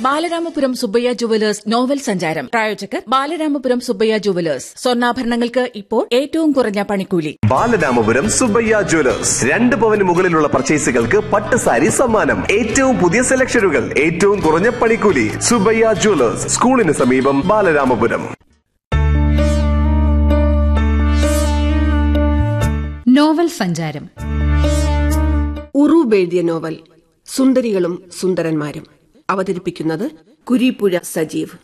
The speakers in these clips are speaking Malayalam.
ബാലരാമപുരം സുബ്ബയ്യ ജുവലേഴ്സ് നോവൽ സഞ്ചാരം പ്രായോജകർ ബാലരാമപുരം സുബ്ബയ്യ ജുവലേഴ്സ് സ്വർണ്ണാഭരണങ്ങൾക്ക് ഇപ്പോൾ ഏറ്റവും കുറഞ്ഞ പണിക്കൂലി ബാലരാമപുരം സുബ്ബയ്യ ജ്വല്ലേഴ്സ് രണ്ട് പവന് മുകളിലുള്ള പർച്ചേസുകൾക്ക് പട്ട് സാരി സമ്മാനം ഏറ്റവും പുതിയ സെലക്ഷനുകൾ ഏറ്റവും കുറഞ്ഞ പണിക്കൂലി സുബ്ബയ്യ ജ്വല്ലേഴ്സ് സ്കൂളിന് സമീപം ബാലരാമപുരം നോവൽ സഞ്ചാരം ഉറൂബ് എഴുതിയ നോവൽ സുന്ദരികളും സുന്ദരന്മാരും അവതരിപ്പിക്കുന്നത് കുരീപ്പുഴ സജീവ്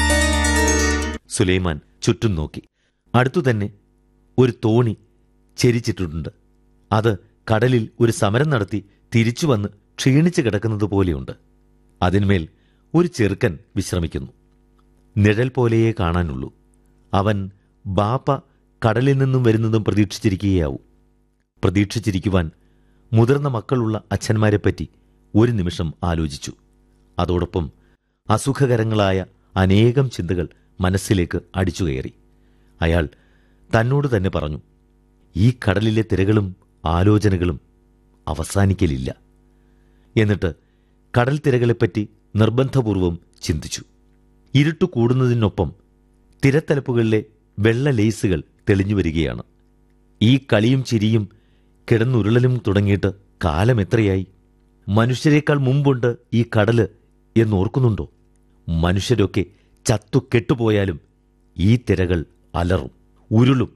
സുലൈമാൻ ചുറ്റും നോക്കി അടുത്തു തന്നെ ഒരു തോണി ചെരിച്ചിട്ടുണ്ട് അത് കടലിൽ ഒരു സമരം നടത്തി തിരിച്ചു വന്ന് ക്ഷീണിച്ചു കിടക്കുന്നത് പോലെയുണ്ട് അതിന്മേൽ ഒരു ചെറുക്കൻ വിശ്രമിക്കുന്നു നിഴൽ പോലെയേ കാണാനുള്ളൂ അവൻ ബാപ്പ കടലിൽ നിന്നും വരുന്നതും പ്രതീക്ഷിച്ചിരിക്കുകയാവും പ്രതീക്ഷിച്ചിരിക്കുവാൻ മുതിർന്ന മക്കളുള്ള അച്ഛന്മാരെപ്പറ്റി ഒരു നിമിഷം ആലോചിച്ചു അതോടൊപ്പം അസുഖകരങ്ങളായ അനേകം ചിന്തകൾ മനസ്സിലേക്ക് അടിച്ചുകയറി അയാൾ തന്നോട് തന്നെ പറഞ്ഞു ഈ കടലിലെ തിരകളും ആലോചനകളും അവസാനിക്കലില്ല എന്നിട്ട് കടൽ തിരകളെപ്പറ്റി നിർബന്ധപൂർവം ചിന്തിച്ചു ഇരുട്ടു കൂടുന്നതിനൊപ്പം തിരത്തലപ്പുകളിലെ വെള്ള ലേസുകൾ തെളിഞ്ഞു വരികയാണ് ഈ കളിയും ചിരിയും കിടന്നുരുളലും തുടങ്ങിയിട്ട് കാലം എത്രയായി മനുഷ്യരെക്കാൾ മുമ്പുണ്ട് ഈ കടല് എന്നോർക്കുന്നുണ്ടോ മനുഷ്യരൊക്കെ ചത്തു കെട്ടുപോയാലും ഈ തിരകൾ അലറും ഉരുളും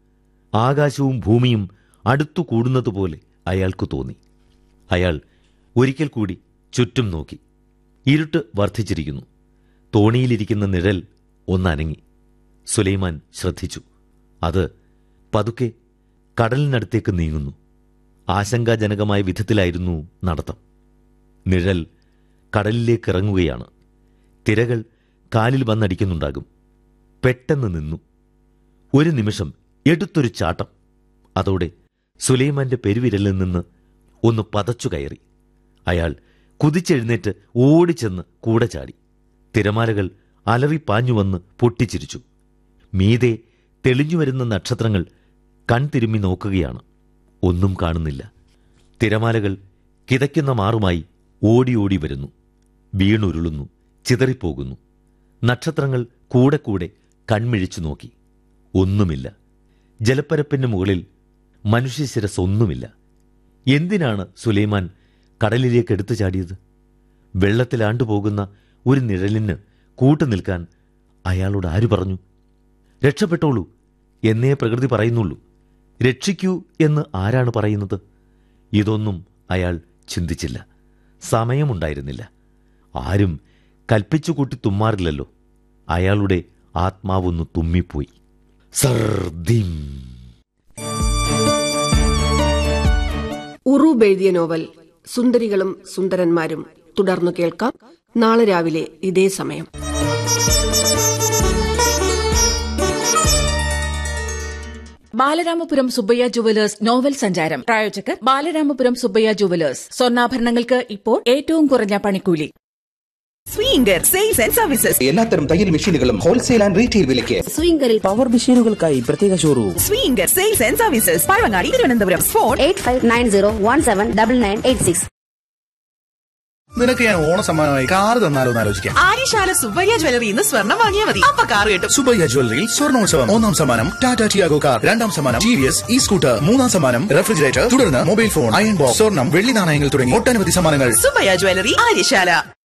ആകാശവും ഭൂമിയും അടുത്തു കൂടുന്നതുപോലെ അയാൾക്ക് തോന്നി അയാൾ ഒരിക്കൽ കൂടി ചുറ്റും നോക്കി ഇരുട്ട് വർദ്ധിച്ചിരിക്കുന്നു തോണിയിലിരിക്കുന്ന നിഴൽ ഒന്നനങ്ങി സുലൈമാൻ ശ്രദ്ധിച്ചു അത് പതുക്കെ കടലിനടുത്തേക്ക് നീങ്ങുന്നു ആശങ്കാജനകമായ വിധത്തിലായിരുന്നു നടത്തം നിഴൽ കടലിലേക്ക് ഇറങ്ങുകയാണ് തിരകൾ കാലിൽ വന്നടിക്കുന്നുണ്ടാകും പെട്ടെന്ന് നിന്നു ഒരു നിമിഷം എടുത്തൊരു ചാട്ടം അതോടെ സുലൈമാന്റെ പെരുവിരലിൽ നിന്ന് ഒന്ന് പതച്ചു കയറി അയാൾ കുതിച്ചെഴുന്നേറ്റ് ഓടിച്ചെന്ന് കൂടെ ചാടി തിരമാലകൾ അലറിപ്പാഞ്ഞുവന്ന് പൊട്ടിച്ചിരിച്ചു മീതെ തെളിഞ്ഞുവരുന്ന നക്ഷത്രങ്ങൾ കൺതിരുമ്മി നോക്കുകയാണ് ഒന്നും കാണുന്നില്ല തിരമാലകൾ കിതയ്ക്കുന്ന മാറുമായി ഓടി ഓടി വരുന്നു വീണുരുളുന്നു ചിതറിപ്പോകുന്നു നക്ഷത്രങ്ങൾ കൂടെ കൂടെ കൺമിഴിച്ചു നോക്കി ഒന്നുമില്ല ജലപ്പരപ്പിന് മുകളിൽ മനുഷ്യശിരസ് ഒന്നുമില്ല എന്തിനാണ് സുലൈമാൻ കടലിലേക്ക് എടുത്തു ചാടിയത് വെള്ളത്തിലാണ്ടുപോകുന്ന ഒരു നിഴലിന് കൂട്ടുനിൽക്കാൻ അയാളോട് ആര് പറഞ്ഞു രക്ഷപ്പെട്ടോളൂ എന്നേ പ്രകൃതി പറയുന്നുള്ളൂ രക്ഷിക്കൂ എന്ന് ആരാണ് പറയുന്നത് ഇതൊന്നും അയാൾ ചിന്തിച്ചില്ല സമയമുണ്ടായിരുന്നില്ല ആരും കൽപ്പിച്ചുകൂട്ടി തുമ്മാറില്ലല്ലോ അയാളുടെ ആത്മാവൊന്ന് തുമ്മിപ്പോയി സർദിം ഉറൂബ് എഴുതിയ നോവൽ സുന്ദരികളും സുന്ദരന്മാരും തുടർന്നു കേൾക്കാം നാളെ രാവിലെ ഇതേ സമയം ബാലരാമപുരം സുബ്ബയ്യ ജുവലേഴ്സ് നോവൽ സഞ്ചാരം പ്രായോജകർ ബാലരാമപുരം സുബ്ബയ്യ ജുവലേഴ്സ് സ്വർണ്ണാഭരണങ്ങൾക്ക് ഇപ്പോൾ ഏറ്റവും കുറഞ്ഞ പണിക്കൂലി സ്വീങ്കർ സെയിൽസ് ആൻഡ് സർവീസസ് എല്ലാത്തരം തയ്യൽ മെഷീനുകളും ഹോൾസെയിൽ ആൻഡ് റീറ്റെയിൽ വിലയ്ക്ക് സ്വിംഗറിൽ പവർ മെഷീനുകൾക്കായി പ്രത്യേക showroom Swinger sales and services Pazhavangadi Thiruvananthapuram phone eight five nine zero one seven double nine eight six നിനക്ക് ഞാൻ ഓണ സമ്മാനമായി കാർ തന്നാലോ എന്ന് ആലോചിക്കാം ആര്യശാല സുബ്ബയ്യ ജ്വല്ലറി ഇന്ന് സ്വർണം വാങ്ങിയാൽ മതി അപ്പൊ കാർ കിട്ടും സുബയ്യ ജ്വല്ലറിയിൽ സ്വർണോത്സവം ഒന്നാം സമ്മാനം ടാറ്റ ടിയാഗോ കാർ രണ്ടാം സമ്മാനം T V S E scooter മൂന്നാം സമ്മാനം റെഫ്രിജറേറ്റർ തുടർന്ന് മൊബൈൽ ഫോൺ അയൺ ബോക്സ് സ്വർണം വെള്ളി നാണയങ്ങൾ തുടങ്ങി ഒട്ടനവധി സമ്മാനങ്ങൾ സുബ്ബയ്യ ജ്വല്ലറി ആര്യശാല